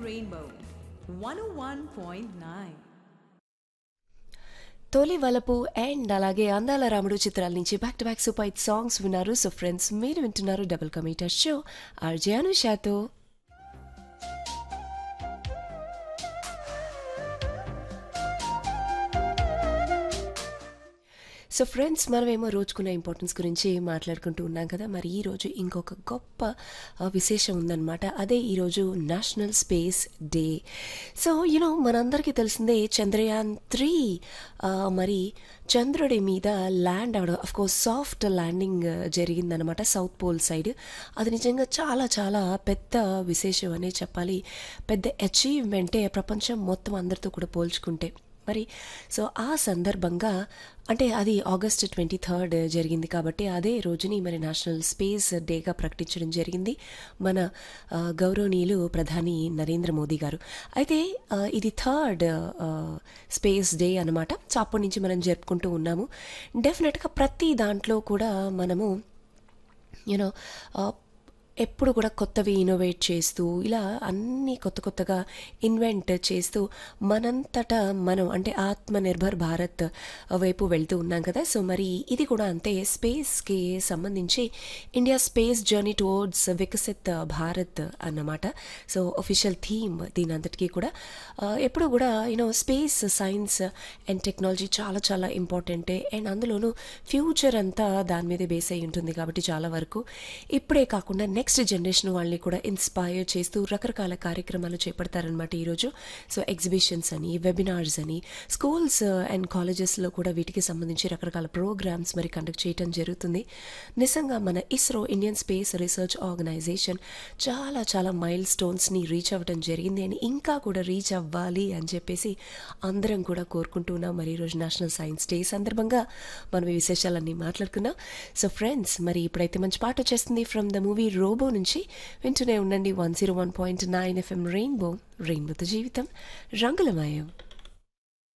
Rainbow 101.9. తొలి వలపు and అలాగే అందాల రాముడు చిత్రాల నుంచి back to back super hit songs విన్నారు సో ఫ్రెండ్స్ మీరు వింటున్నారు డబుల్ కమీటర్ షో ఆర్జే అనుషాతో సో ఫ్రెండ్స్ మనమేమో రోజుకున్న ఇంపార్టెన్స్ గురించి మాట్లాడుకుంటూ ఉన్నాం కదా మరి ఈ రోజు ఇంకొక గొప్ప ఆ, విశేషం ఉందన్నమాట అదే ఈరోజు national space day so you know మనందరికీ తెలిసిందే చంద్రయాన్ త్రీ మరి చంద్రుడి మీద ల్యాండ్ అవడం అఫ్ కోర్స్ సాఫ్ట్ ల్యాండింగ్ జరిగిందనమాట సౌత్ పోల్ సైడ్ అది నిజంగా చాలా చాలా పెద్ద విశేషం అనే చెప్పాలి పెద్ద అచీవ్మెంటే ప్రపంచం మొత్తం అందరితో కూడా పోల్చుకుంటే మరి సో ఆ సందర్భంగా అంటే అది ఆగస్ట్ ట్వంటీ థర్డ్ జరిగింది కాబట్టి అదే రోజుని మరి నేషనల్ స్పేస్ డేగా ప్రకటించడం జరిగింది మన ఆ, గౌరవనీయులు ప్రధాని నరేంద్ర మోదీ గారు అయితే ఆ, ఇది థర్డ్ స్పేస్ డే అనమాట సో అప్పటి నుంచి మనం జరుపుకుంటూ ఉన్నాము డెఫినెట్గా ప్రతి దాంట్లో కూడా మనము యూనో ఎప్పుడు కూడా కొత్తవి ఇన్నోవేట్ చేస్తూ ఇలా అన్ని కొత్త కొత్తగా ఇన్వెంట్ చేస్తూ మనంతటా మనం అంటే ఆత్మ నిర్భర్ భారత్ వైపు వెళ్తూ ఉన్నాం కదా సో మరి ఇది కూడా అంతే స్పేస్కి సంబంధించి India space journey towards Viksit Bharat అన్నమాట సో ఒఫిషియల్ థీమ్ దీని అంతటికీ కూడా ఆ, ఎప్పుడు కూడా you know space science and technology చాలా చాలా ఇంపార్టెంటే అండ్ అందులోనూ ఫ్యూచర్ అంతా దాని మీదే బేస్ అయి ఉంటుంది కాబట్టి చాలా వరకు ఇప్పుడే కాకుండా నెక్స్ట్ జనరేషన్ వాళ్ళని కూడా ఇన్స్పైర్ చేస్తూ రకరకాల కార్యక్రమాలు చేపడతారనమాట ఈరోజు సో ఎగ్జిబిషన్స్ అని వెబినార్స్ అని స్కూల్స్ అండ్ కాలేజెస్లో కూడా వీటికి సంబంధించి రకరకాల ప్రోగ్రామ్స్ మరి కండక్ట్ చేయడం జరుగుతుంది నిజంగా మన ISRO Indian space research organisation చాలా చాలా మైల్ స్టోన్స్ని రీచ్ అవ్వడం జరిగింది అని ఇంకా కూడా రీచ్ అవ్వాలి అని చెప్పేసి అందరం కూడా కోరుకుంటున్నాం మరి ఈరోజు నేషనల్ సైన్స్ డే సందర్భంగా మనం ఈ విశేషాలన్నీ మాట్లాడుకున్నాం సో ఫ్రెండ్స్ మరి ఇప్పుడైతే మంచి పాట వచ్చేస్తుంది ఫ్రమ్ ద మూవీ రోబో నుంచి వింటూనే ఉండండి one zero one point nine FM rainbow రెయిన్బోతో జీవితం రంగులమయం